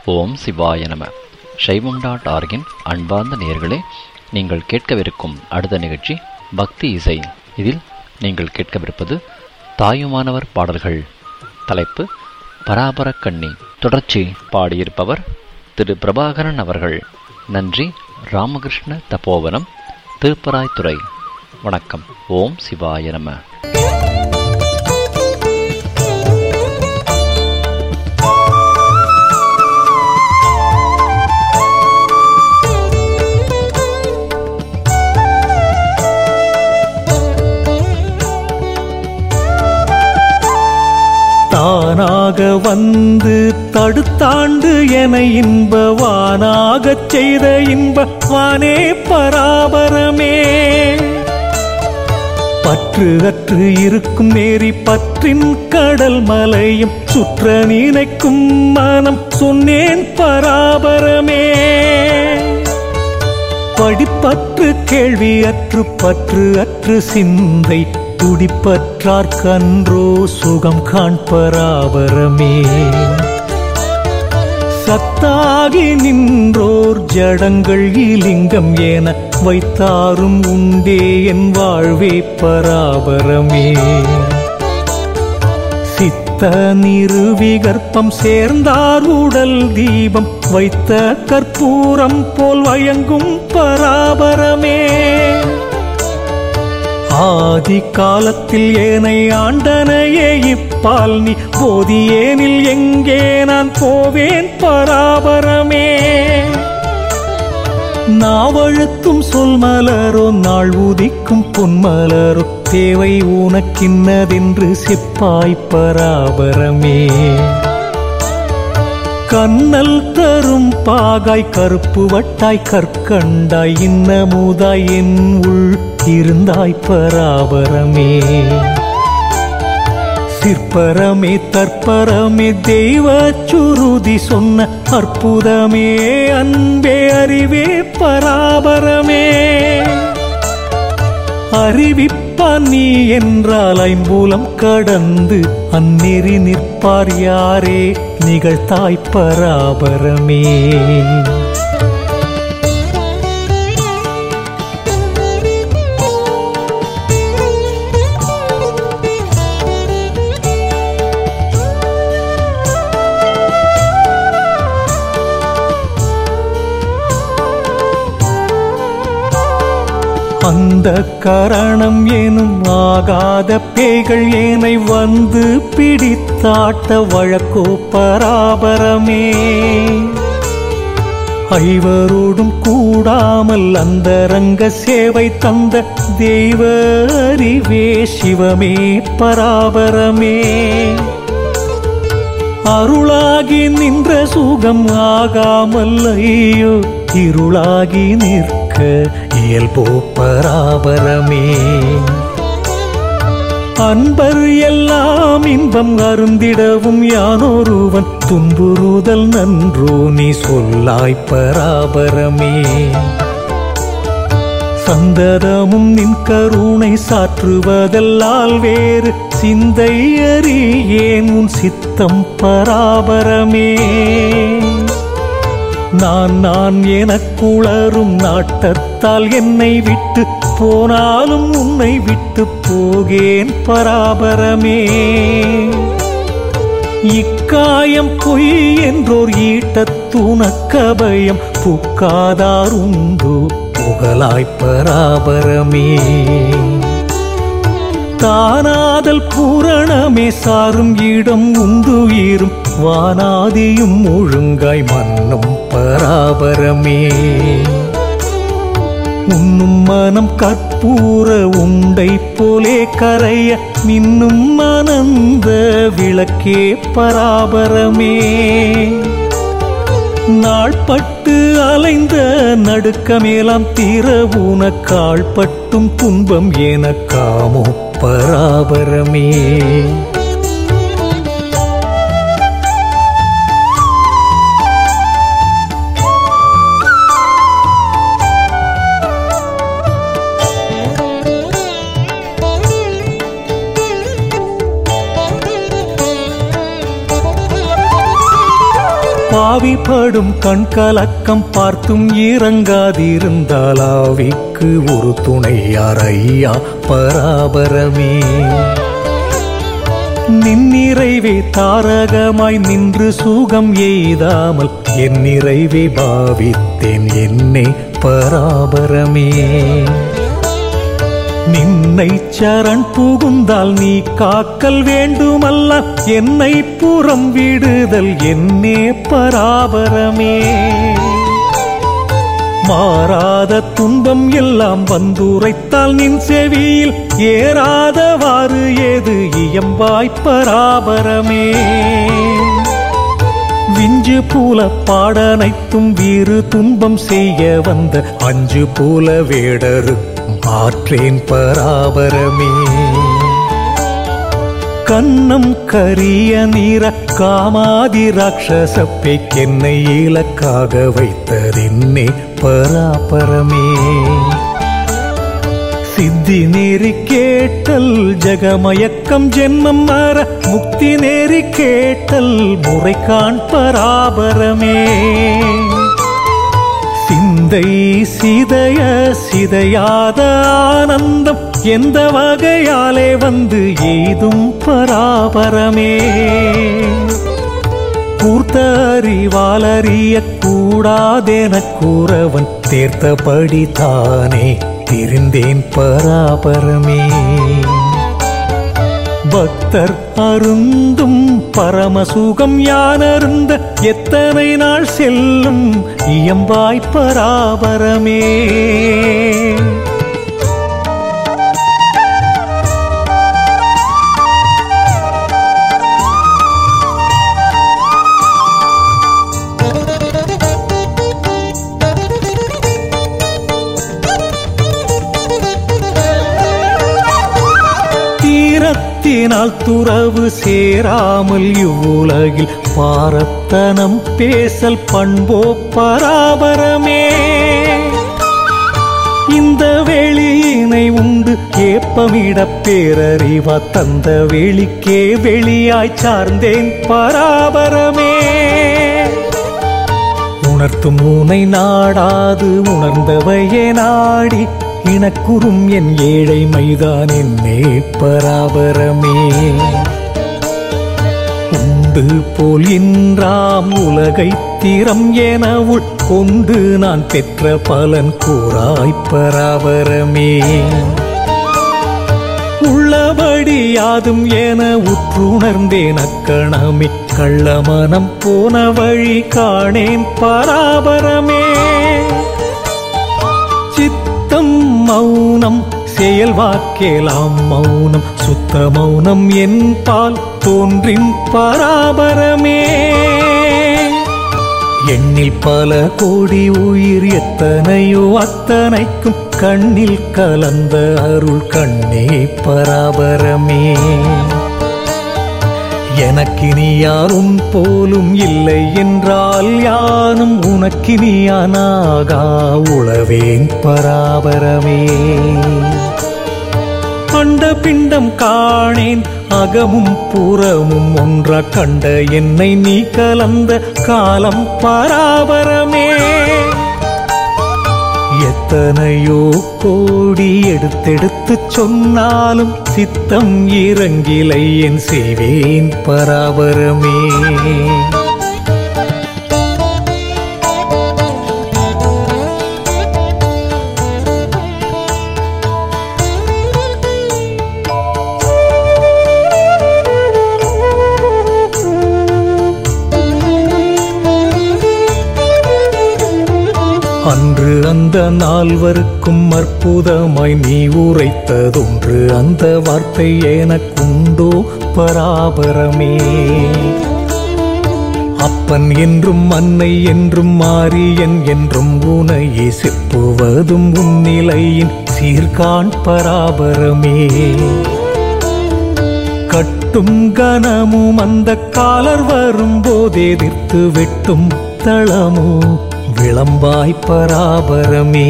ஓம் சிவாய நம சைவம் டாட் ஆர்கின் அன்பார்ந்த நேயர்களே நீங்கள் கேட்கவிருக்கும் அடுத்த நிகழ்ச்சி பக்தி இசை இதில் நீங்கள் கேட்கவிருப்பது தாயுமானவர் பாடல்கள் தலைப்பு பராபரக் கண்ணி தொடர்ச்சி பாடியிருப்பவர் திரு பிரபாகரன் அவர்கள் நன்றி ராமகிருஷ்ண தபோவனம் திருப்பராய்த்துறை வணக்கம் ஓம் சிவாய நம தானாக வந்து தடுத்தாண்டு என இன்பவானாகச் செய்த இன்பவானே பராபரமே பற்று அற்று இருக்கும் நேரி பற்றின் கடல் மலையும் சுற்ற நினைக்கும் மனம் சொன்னேன் பராபரமே படிப்பற்று கேள்வி அற்று பற்று அற்று சிந்தை துடிப்பற்றார் கன்றோ சுகம் காண்பராபரமே சத்தாகி நின்றோர் ஜடங்கள் இலிங்கம் என வைத்தாரும் உண்டே என் வாழ்வே பராபரமே சித்த நிறுவிகற்பம் சேர்ந்தார் உடல் தீபம் வைத்த கற்பூரம் போல் வயங்கும் பராபரமே ஆதி காலத்தில் ஏனை ஆண்டனையே இப்பால் நீ போதியேனில் எங்கே நான் போவேன் பராபரமே நாவழுத்தும் சொல் மலரோ நாள் உதிக்கும் பொன்மலரோ தேவை உனக்கின்னதென்று சிப்பாய் பராபரமே கண்ணல் தரும் பாகாய் கருப்பு வட்டாய் கற்கண்டாய் இன்னமுதாய் என் உள் இருந்தாய் பராபரமே சிற்பரமே தற்பரமே தெய்வ சுருதி சொன்ன அற்புதமே அன்பே அறிவே பராபரமே அறிவிப்பான் நீ என்றால் ஐம்பூலம் கடந்து அந்நெறி நிற்பார் யாரே நிகழ்த்தாய் பராபரமே அந்த கரணம் எனும் ஆகாத பேய்கள் ஏனை வந்து பிடித்தாட்ட வழக்கோ பராபரமே ஐவரோடும் கூடாமல் அந்த ரங்க சேவை தந்த தெய்வ அறிவே சிவமே பராபரமே அருளாகி நின்ற சுகம் ஆகாமல் ஐயோ இருளாகி நிற்க இயல்போ பராபரமே அன்பர் எல்லாம் இன்பம் அருந்திடவும் யானொருவன் துன்புறுதல் நன்றோ நீ சொல்லாய் பராபரமே சந்ததமும் நின் கருணை சாற்றுவதல்லால் வேறு சிந்தை அறியேன் உன் சித்தம் பராபரமே நான் நான் எனக் குளரும் நாட்டத்தால் என்னை விட்டு போனாலும் உன்னை விட்டு போகேன் பராபரமே இக்காயம் பொய் என்றோர் ஈட்டத்துணக்கபயம் புக்காதார் உண்டு புகழாய் பராபரமே தானாதல் பூரணமே சாரும் இடம் உந்துயிரும் வானாதியும் ஒழுங்காய் மன்னும் பராபரமே உண்ணும் மனம் கற்பூர உண்டை போலே கரைய மின்னும் ஆனந்த விளக்கே பராபரமே நாள்பட்டு அலைந்த நடுக்கமேலாம் தீர உனக்காள்பட்டும் துன்பம் எனக்காமோ பராபரமே ஆவிப்படும் கண் கலக்கம் பார்த்தும் இறங்காதிருந்தால் ஆவிக்கு ஒரு துணையார் ஐயா பராபரமே நின்னிறைவே தாரகமாய் நின்று சுகம் எய்தாமல் என் நிறைவே பாவித்தேன் என்னே பராபரமே நின்னை சரண் புகுந்தால் நீ காக்கல் வேண்டுமல்ல என்னை புறம் விடுதல் என்னே பராபரமே மாறாத துன்பம் எல்லாம் வந்துரைத்தால் நின் செவியில் ஏறாதவாறு ஏது இயம்பாய் பராபரமே விஞ்சு பூல பாடனைத்தும் வீறு துன்பம் செய்ய வந்த அஞ்சு பூல வேடரு ஆற்றேன் பராபரமே கண்ணம் கரிய நீர காமாதி ராட்சசப்பை என்னை இலக்காக வைத்ததென்னே பராபரமே சித்தி நேரி கேட்டல் ஜகமயக்கம் ஜென்மம் மாற முக்தி நேரி கேட்டல் முறைகாண் பராபரமே சிந்தை சிதைய சிதையாத ஆனந்தம் எந்த வகையாலே வந்து எய்தும் பராபரமே கூர்த்த அறிவாலறிய கூடாதென கூறவன் தேர்த்தபடி தானே தெரிந்தேன் பராபரமே பக்தர் அருந்தும் பரமசுகம் யானருந்த எத்தனை நாள் செல்லும் இயம்பாய் பராபரமே தீரத்தினால் துறவு சேராமல் இவ்வுலகில் பாரத்தனம் பேசல் பண்போ பராபரமே இந்த வெளியினை உண்டு ஏப்பமிட பேரறிவா தந்த வெளிக்கே வெளியாய் சார்ந்தேன் பராபரமே உணர்த்தும் உனை நாடாது உணர்ந்தவையே நாடி இனக்குறும் என் ஏழை மைதான் என்னே பராபரமே உண்டு போல் இன்றாம் உலகை திறம் என உட்கொண்டு நான் பெற்ற பலன் கூறாய் பராபரமே உள்ளபடி யாதும் என உற்றுணர்ந்தேன் அக்கணமே கள்ளமனம் போன வழி காணேன் பராபரமே சித்தம் மௌனம் செயல் வாக்கேலாம் மௌனம் சுத்த மௌனம் என் பால் தோன்றின் பராபரமே எண்ணில் பல கோடி உயிர் எத்தனையோ அத்தனைக்கும் கண்ணில் கலந்த அருள் கண்ணே பராபரமே எனக்கினி யாரும் போலும் இல்லை என்றால் யானும் உனக்கினியானாகா உளவேன் பராபரமே அண்ட பிண்டம் காணேன் அகமும் புறமும் ஒன்றா கண்ட என்னை நீ கலந்த காலம் பராபரமே எத்தனையோ கோடி எடுத்தெடுத்து சொன்னாலும் சித்தம் இறங்கிலை என் செய்வேன் பராபரமே அன்று அந்த நால்வருக்கும் அற்புதமாய் நீ உரைத்ததொன்று அந்த வார்த்தை எனக்குண்டோ பராபரமே அப்பன் என்றும் அன்னை என்றும் மாரியன் என்றும் உனையே செப்புவதும் உன்னிலையின் சீர்காண் பராபரமே கட்டும் கனமும் அந்த காலர் வரும்போதே எதிர்த்து வெட்டும் தளமோ விளம்பாய் பராபரமே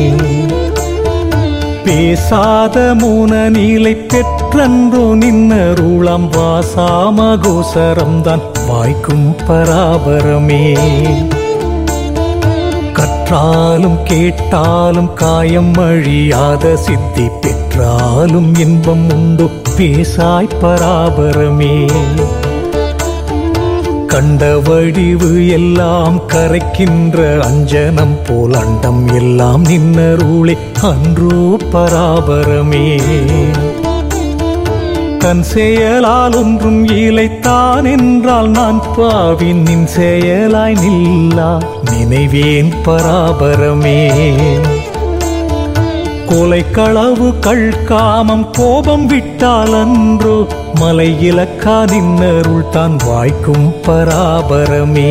பேசாத மூன நீலை பெற்றன்றோ நின்னருளம் வாசாமகோசரம் தான் வாய்க்கும் பராபரமே கற்றாலும் கேட்டாலும் காயம் அழியாத சித்தி பெற்றாலும் இன்பம் உண்டு பேசாய் பராபரமே கண்ட வடிவு எல்லாம் கரைக்கின்ற அஞ்சனம் போல் அண்டம் எல்லாம் நின்னருளே அன்றோ பராபரமே தன் செயலால் ஒன்றும் இலைத்தான் என்றால் நான் பாவின் நின் செயலாய் நில்லா நினைவேன் பராபரமே கொலை களவு கள் காமம் கோபம் விட்டால் அன்றோ மலை இலக்கா நின்னருள் தான் வாய்க்கும் பராபரமே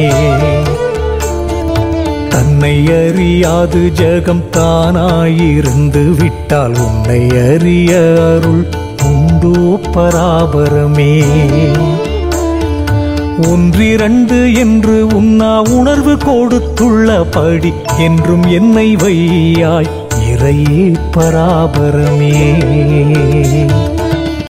தன்னை அறியாது ஜெகம் தானாயிருந்து விட்டால் உன்னை அறிய அருள் உண்டோ பராபரமே ஒன்றிரண்டு என்று உண்ணா உணர்வு கொடுத்துள்ள படி என்றும் என்னை வையாய் இறையே பராபரமே